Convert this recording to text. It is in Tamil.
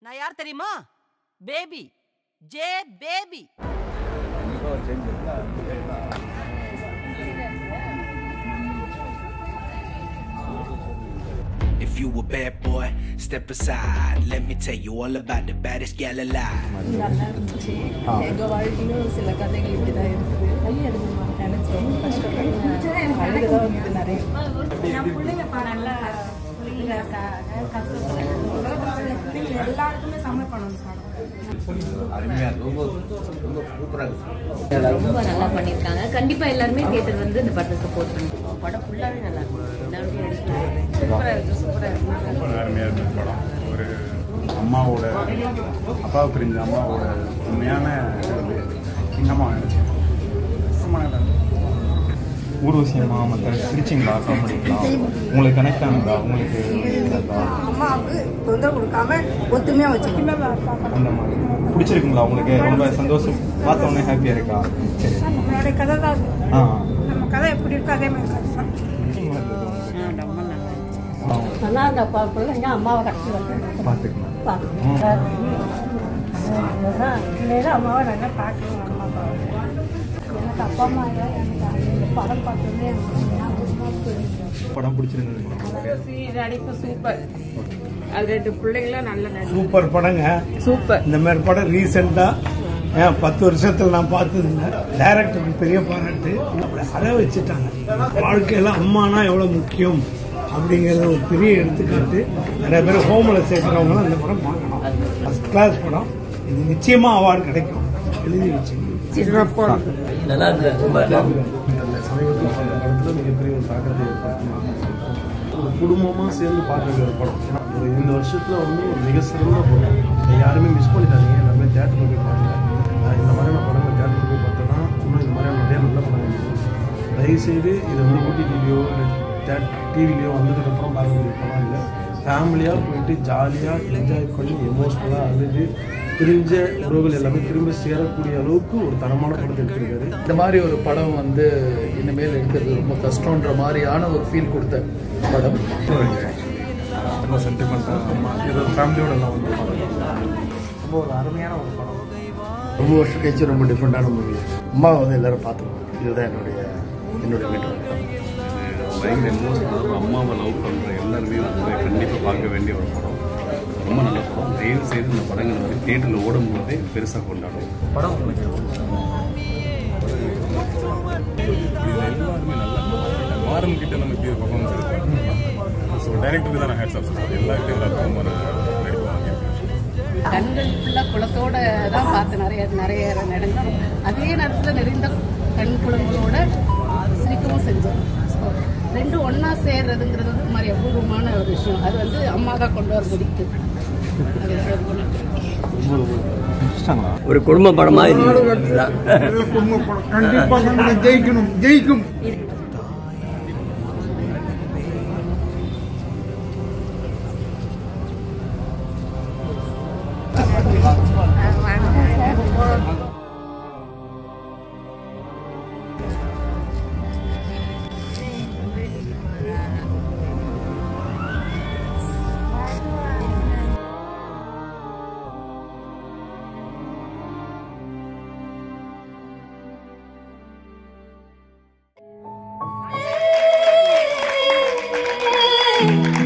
நான் யார் தெரியுமா baby J baby If you a bad boy, step aside. Let me tell you all about the baddest gal alive. நல்லா இருந்துச்சு எங்க வாழ்க்கையிலும் சில கதைகள் இப்படிதான் இருக்குது நினைச்சு ரொம்ப கஷ்டப்பட்டேன் அழுகுதான் வந்து நிறைய நல்லா பிள்ளைங்க க- கஷ்டப்படுறாங்க. பிள்ளைங்க எல்லாருக்குமே சமர்ப்பணம் ரொம்ப நல்லா பண்ணியிருக்காங்க கண்டிப்பா எல்லாருமே தியேட்டர் வந்து இந்த படத்தை சப்போர்ட் பண்ணுவோம் படம் ஃபுல்லாவே நல்லா இருக்கும் எல்லாருமே சூப்பரா இருக்கு சூப்பரா இருக்கு ரொம்ப அருமையாக இருந்தது படம் ஒரு அம்மாவோட அப்பாவை பிரிஞ்ச அம்மாவோட உண்மையான இது வந்து எங்கள் அம்மா நினச்சேன் ரொம்ப நல்லா இருந்தது. ஊர்வசி அம்மா மற்ற சிரிச்சிங்களா காமெடிங்களா உங்களுக்கு கனெக்ட் ஆனதா உங்களுக்கு இதா? அம்மாவுக்கு தொந்தரவு கொடுக்காம ஒத்துமையா வச்சுக்கணும் அந்த மாதிரி பிடிச்சிருக்குங்களா உங்களுக்கு ரொம்ப சந்தோஷம் பார்த்த உடனே ஹாப்பியாக இருக்கா சரி நம்மளுடைய கதை தான் அது. ஆ நம்ம கதை எப்படி இருக்கோ அதே மாதிரி கதை தான். ஆ, நல்லா அந்த ப- பிள்ளைங்க அம்மாவை கட்டி வந்து பார்த்துக்கலாம் இனிமேல் அம்மாவை நல்லா பார்க்கணும் அம்மா அப்பாவை. எனக்கு அப்பா அம்மா இல்லை எனக்கு அந்த படம் பார்த்தோன்னே எனக்கு ஞாபகமா போயிடுச்சு படம் பிடிச்சிருந்தது நடிப்பு சூப்பர் அது ரெண்டு பிள்ளைங்களும் நல்ல நடிப்பு சூப்பர் படங்க சூப்பர் இந்த மாதிரி படம் ரீசெண்டாக ஏன் பத்து வருஷத்தில் நான் பார்த்ததில்ல டைரக்டருக்கு பெரிய பாராட்டு அப்படி அற வச்சுட்டாங்க வாழ்க்கையில் அம்மானா எவ்வளோ முக்கியம் அப்படிங்கிறத ஒரு பெரிய எடுத்துக்காட்டு நிறைய பேர் ஹோமில் சேர்க்குறவங்களும் அந்த படம் பார்க்கணும் ஃபஸ்ட் கிளாஸ் படம் இது நிச்சயமாக அவார்டு கிடைக்கும் எழுதி வச்சுங்க படத்தில் மிகப்பெரிய ஒரு தாக்கத்தை ஏற்படுத்தினாங்க ஒரு குடும்பமாக சேர்ந்து பார்க்குற ஒரு படம் ஏன்னா ஒரு இந்த வருஷத்தில் வந்து ஒரு மிக சிறந்த படம் இதை யாருமே மிஸ் பண்ணிட்டாதீங்க எல்லாமே தேட்டரில் போய் பாருங்க நான் இந்த மாதிரியான படங்கள் தேட்டரில் போய் பார்த்தோன்னா இன்னும் இந்த மாதிரியான நிறைய நல்ல படங்கள் இருக்கும் தயவுசெய்து இதை வந்து ஓடிடிவியோ இல்லை டிவிலையோ வந்ததுக்கப்புறம் பார்க்கக்கூடிய படம் இல்லை ஃபேமிலியாக போயிட்டு ஜாலியாக என்ஜாய் பண்ணி எமோஷ்னலாக அழுது பிரிஞ்ச உறவுகள் எல்லாமே திரும்ப சேரக்கூடிய அளவுக்கு ஒரு தரமான படத்தை எடுத்திருக்காரு இந்த மாதிரி ஒரு படம் வந்து இனிமேல் எடுக்கிறது ரொம்ப கஷ்டன்ற மாதிரியான ஒரு ஃபீல் கொடுத்த படம் ரொம்ப சென்டிமெண்ட்டாக அம்மா இது ஃபேமிலியோட எல்லாம் வந்து படம் ரொம்ப ஒரு அருமையான ஒரு படம் ரொம்ப வருஷம் கழிச்சு ரொம்ப டிஃப்ரெண்டான மூவி அம்மா வந்து எல்லாரும் பார்த்துக்கணும் இதுதான் என்னுடைய என்னுடைய வேண்டுகோள் பயங்கர எமோஷனல் அம்மாவை லவ் பண்ணுற எல்லாருமே வந்து கண்டிப்பாக பார்க்க வேண்டிய ஒரு படம் ரொம்ப நல்ல படம் தயவு செய்து இந்த படங்கள் வந்து தேட்டரில் ஓடும்போதே பெருசாக கொண்டாடும் படம் உங்களுக்கு இதில் எல்லாருமே நல்லா மாறன் கிட்ட நம்ம இப்படி ஒரு பர்ஃபார்மன்ஸ் எடுப்போம் ஸோ டைரக்டருக்கு தான் ஹேட்ஸ் ஆஃப் எல்லாருக்கிட்டையும் ஒரு அற்புதமான நடிப்பு வாங்கியிருக்கேன் கண்கள் ஃபுல்லாக குளத்தோட தான் பார்த்து நிறைய நிறைய நடந்தோம் அதே நேரத்தில் நிறைந்த கண் குளங்களோட சிரிக்கவும் செஞ்சோம் ஸோ ரெண்டும் ஒன்றா சேர்றதுங்கிறது வந்து இந்த மாதிரி அபூர்வமான ஒரு விஷயம் அது வந்து அம்மா தான் கொண்டு வர முடியுது அது ரொம்ப நன்றி. ஒரு குடும்ப படமா கண்டிப்பாக ஜெயிக்கணும் ஜெயிக்கும் Thank